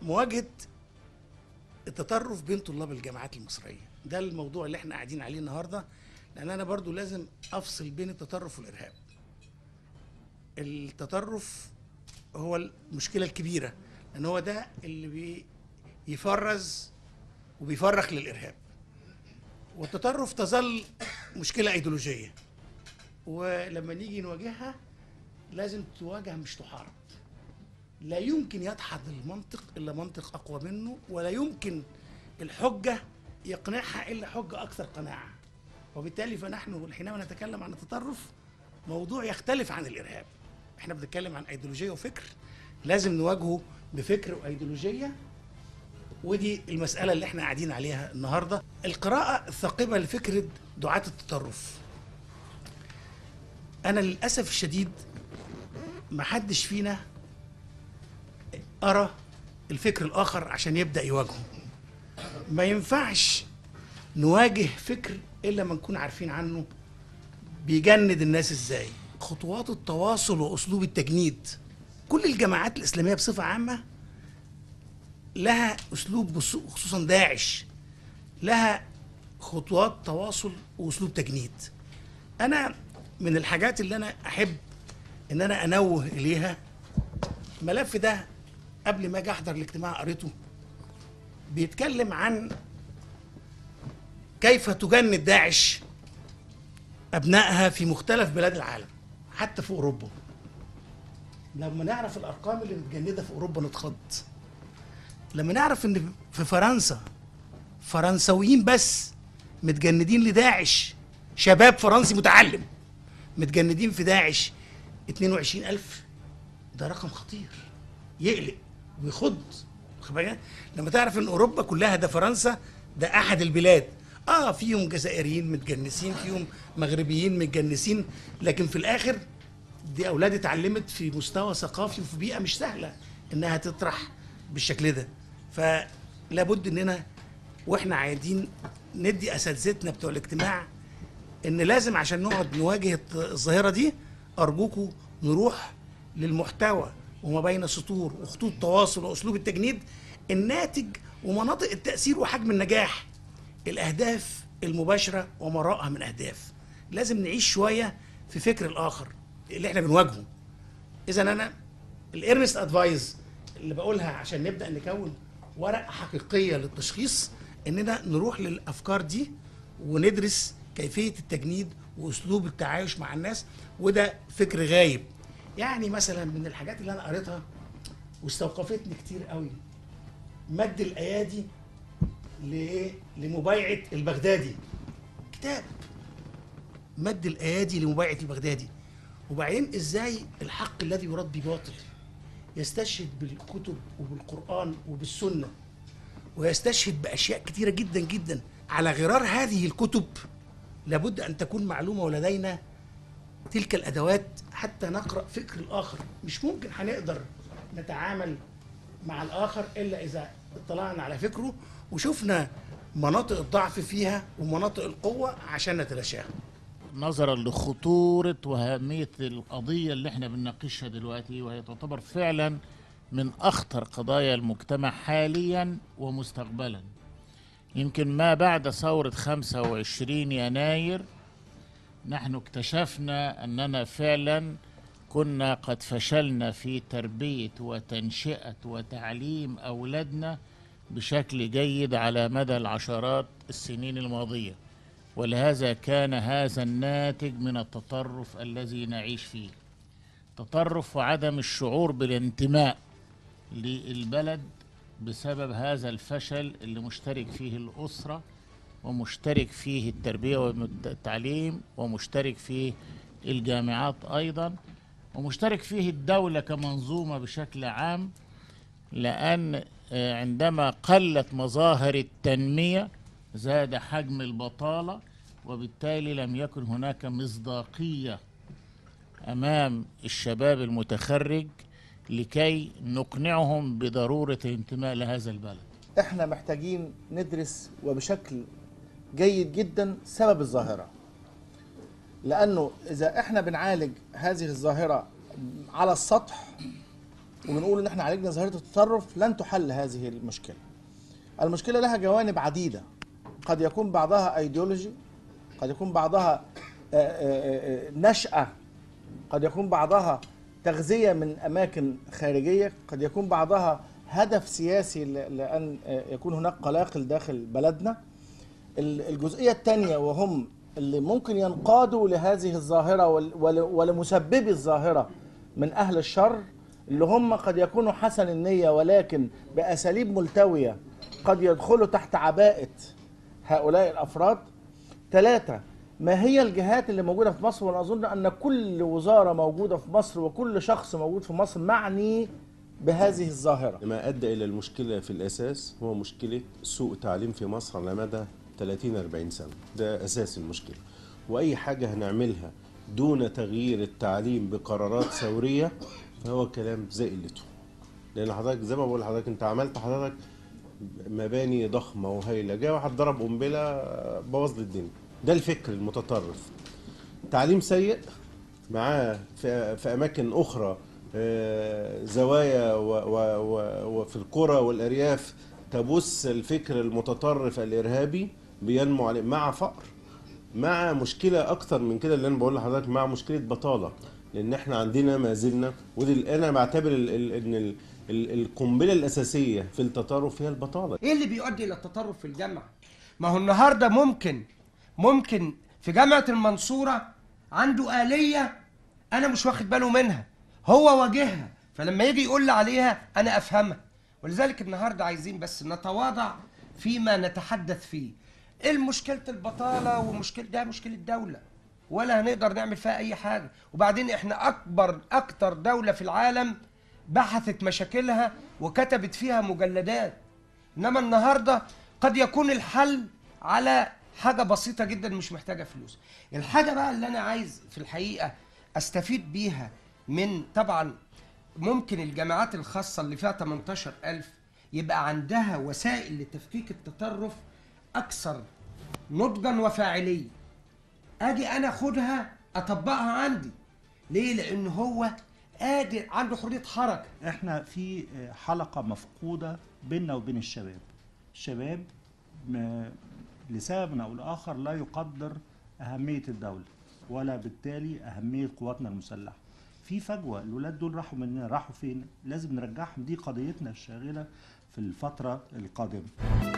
مواجهه التطرف بين طلاب الجامعات المصريه ده الموضوع اللي احنا قاعدين عليه النهارده لان انا برضو لازم افصل بين التطرف والارهاب التطرف هو المشكله الكبيره لان هو ده اللي بيفرز وبيفرخ للارهاب والتطرف تظل مشكله ايديولوجيه ولما نيجي نواجهها لازم تواجه مش تحارب لا يمكن يدحض المنطق الا منطق اقوى منه ولا يمكن الحجه يقنعها الا حجه اكثر قناعه وبالتالي فنحن حينما نتكلم عن التطرف موضوع يختلف عن الارهاب احنا بنتكلم عن ايديولوجيه وفكر لازم نواجهه بفكر وايديولوجيه ودي المساله اللي احنا قاعدين عليها النهارده القراءه الثاقبه لفكره دعاه التطرف انا للاسف الشديد ما حدش فينا أرى الفكر الآخر عشان يبدأ يواجهه ما ينفعش نواجه فكر إلا ما نكون عارفين عنه بيجند الناس إزاي خطوات التواصل وأسلوب التجنيد كل الجماعات الإسلامية بصفة عامة لها أسلوب خصوصا داعش لها خطوات تواصل وأسلوب تجنيد أنا من الحاجات اللي أنا أحب إن أنا أنوه إليها الملف ده قبل ما اجي احضر الاجتماع قريته بيتكلم عن كيف تجند داعش ابنائها في مختلف بلاد العالم حتى في اوروبا لما نعرف الارقام اللي متجنده في اوروبا نتخض لما نعرف ان في فرنسا فرنساويين بس متجندين لداعش شباب فرنسي متعلم متجندين في داعش 22000 ده رقم خطير يقلق ويخض لما تعرف ان اوروبا كلها ده فرنسا ده احد البلاد اه فيهم جزائريين متجنسين فيهم مغربيين متجنسين لكن في الاخر دي اولاد اتعلمت في مستوى ثقافي وفي بيئه مش سهله انها تطرح بالشكل ده فلا بد اننا واحنا عايزين ندي اساتذتنا بتوع الاجتماع ان لازم عشان نقعد نواجه الظاهره دي ارجوكم نروح للمحتوى وما بين السطور وخطوط التواصل واسلوب التجنيد الناتج ومناطق التاثير وحجم النجاح الاهداف المباشره وما وراءها من اهداف لازم نعيش شويه في فكر الاخر اللي احنا بنواجهه اذا انا الارنست ادفايز اللي بقولها عشان نبدا نكون ورقه حقيقيه للتشخيص اننا نروح للافكار دي وندرس كيفيه التجنيد واسلوب التعايش مع الناس وده فكر غايب يعني مثلا من الحاجات اللي انا قريتها واستوقفتني كتير قوي مد الايادي لايه لمبايعه البغدادي كتاب مد الايادي لمبايعه البغدادي وبعدين ازاي الحق الذي يراد بباطل يستشهد بالكتب وبالقران وبالسنه ويستشهد باشياء كتيره جدا جدا على غرار هذه الكتب لابد ان تكون معلومه ولدينا تلك الادوات حتى نقرا فكر الاخر مش ممكن هنقدر نتعامل مع الاخر الا اذا اطلعنا على فكره وشفنا مناطق الضعف فيها ومناطق القوه عشان نتلاشاها نظرا لخطورة وأهمية القضية اللي احنا بنناقشها دلوقتي وهي تعتبر فعلا من أخطر قضايا المجتمع حاليا ومستقبلا يمكن ما بعد ثورة 25 يناير نحن اكتشفنا أننا فعلا كنا قد فشلنا في تربية وتنشئة وتعليم أولادنا بشكل جيد على مدى العشرات السنين الماضية ولهذا كان هذا الناتج من التطرف الذي نعيش فيه تطرف وعدم الشعور بالانتماء للبلد بسبب هذا الفشل اللي مشترك فيه الأسرة ومشترك فيه التربية والتعليم ومشترك فيه الجامعات أيضا ومشترك فيه الدولة كمنظومة بشكل عام لأن عندما قلت مظاهر التنمية زاد حجم البطالة وبالتالي لم يكن هناك مصداقية أمام الشباب المتخرج لكي نقنعهم بضرورة الانتماء لهذا البلد احنا محتاجين ندرس وبشكل جيد جدا سبب الظاهرة لأنه إذا احنا بنعالج هذه الظاهرة على السطح وبنقول ان احنا عالجنا ظاهره التطرف لن تحل هذه المشكله المشكله لها جوانب عديده قد يكون بعضها ايديولوجي قد يكون بعضها آه، آه، آه، نشأة قد يكون بعضها تغذية من أماكن خارجية قد يكون بعضها هدف سياسي ل- لأن آه، يكون هناك قلاقل داخل بلدنا ال- الجزئية الثانية وهم اللي ممكن ينقادوا لهذه الظاهرة ول- ول- ولمسببي الظاهرة من أهل الشر اللي هم قد يكونوا حسن النية ولكن بأساليب ملتوية قد يدخلوا تحت عباءة هؤلاء الأفراد ثلاثة ما هي الجهات اللي موجودة في مصر وأنا أظن أن كل وزارة موجودة في مصر وكل شخص موجود في مصر معني بهذه الظاهرة ما ادى الى المشكله في الاساس هو مشكله سوء تعليم في مصر على مدى 30 40 سنه ده اساس المشكله واي حاجه هنعملها دون تغيير التعليم بقرارات ثوريه فهو كلام زي قلته لان حضرتك زي ما بقول لحضرتك انت عملت حضرتك مباني ضخمه وهايله جه واحد ضرب قنبله بوظ لي الدنيا ده الفكر المتطرف تعليم سيء معاه في, في اماكن اخرى آه، زوايا و- و- و- وفي القرى والارياف تبث الفكر المتطرف الارهابي بينمو عليه مع فقر مع مشكله اكتر من كده اللي انا بقول لحضرتك مع مشكله بطاله لان احنا عندنا ما زلنا ودي ال- انا بعتبر ال- ال- ان ال- ال- القنبله الاساسيه في التطرف هي البطاله ايه اللي بيؤدي الى التطرف في الجامعه ما هو النهارده ممكن ممكن في جامعه المنصوره عنده آلية انا مش واخد باله منها هو واجهها فلما يجي يقول لي عليها انا افهمها ولذلك النهارده عايزين بس نتواضع فيما نتحدث فيه ايه مشكله البطاله ومشكله ده مشكله دوله ولا هنقدر نعمل فيها اي حاجه وبعدين احنا اكبر اكتر دوله في العالم بحثت مشاكلها وكتبت فيها مجلدات انما النهارده قد يكون الحل على حاجه بسيطه جدا مش محتاجه فلوس الحاجه بقى اللي انا عايز في الحقيقه استفيد بيها من طبعا ممكن الجامعات الخاصه اللي فيها 18000 يبقى عندها وسائل لتفكيك التطرف اكثر نضجا وفاعليه اجي انا اخدها اطبقها عندي ليه لان هو قادر عنده حريه حركه احنا في حلقة مفقودة بيننا وبين الشباب الشباب م- لسبب او لاخر لا يقدر اهمية الدولة ولا بالتالي اهمية قواتنا المسلحة في فجوة الولاد دول راحوا مننا راحوا فين لازم نرجعهم دي قضيتنا الشاغلة في الفترة القادمة